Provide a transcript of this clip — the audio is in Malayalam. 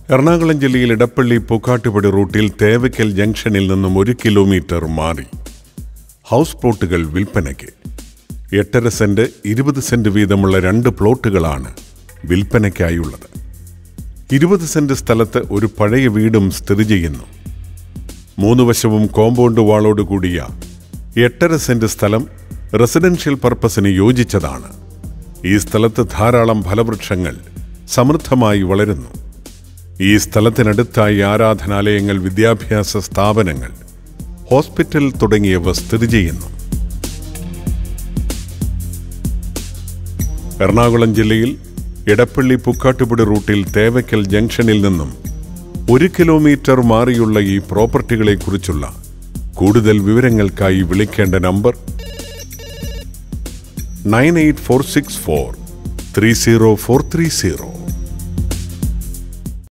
എറണാകുളം ജില്ലയിൽ ഇടപ്പള്ളി പൂക്കാട്ടുപടി റൂട്ടിൽ തേവയ്ക്കൽ ജംഗ്ഷനിൽ നിന്നും ഒരു കിലോമീറ്റർ മാറി ഹൗസ് പ്ലോട്ടുകൾ വിൽപ്പനയ്ക്ക് എട്ടര സെന്റ് ഇരുപത് സെന്റ് വീതമുള്ള രണ്ട് പ്ലോട്ടുകളാണ് വിൽപ്പനയ്ക്കായുള്ളത് ഇരുപത് സെന്റ് സ്ഥലത്ത് ഒരു പഴയ വീടും സ്ഥിതി ചെയ്യുന്നു മൂന്ന് വശവും കോമ്പൗണ്ട് വാളോട് കൂടിയ എട്ടര സെന്റ് സ്ഥലം റെസിഡൻഷ്യൽ പർപ്പസിന് യോജിച്ചതാണ് ഈ സ്ഥലത്ത് ധാരാളം ഫലവൃക്ഷങ്ങൾ സമൃദ്ധമായി വളരുന്നു ഈ സ്ഥലത്തിനടുത്തായി ആരാധനാലയങ്ങൾ വിദ്യാഭ്യാസ സ്ഥാപനങ്ങൾ ഹോസ്പിറ്റൽ തുടങ്ങിയവ സ്ഥിതി ചെയ്യുന്നു എറണാകുളം ജില്ലയിൽ ഇടപ്പള്ളി പുക്കാട്ടുപടി റൂട്ടിൽ തേവയ്ക്കൽ ജംഗ്ഷനിൽ നിന്നും ഒരു കിലോമീറ്റർ മാറിയുള്ള ഈ പ്രോപ്പർട്ടികളെക്കുറിച്ചുള്ള കൂടുതൽ വിവരങ്ങൾക്കായി വിളിക്കേണ്ട number nine eight four six four three zero four three zero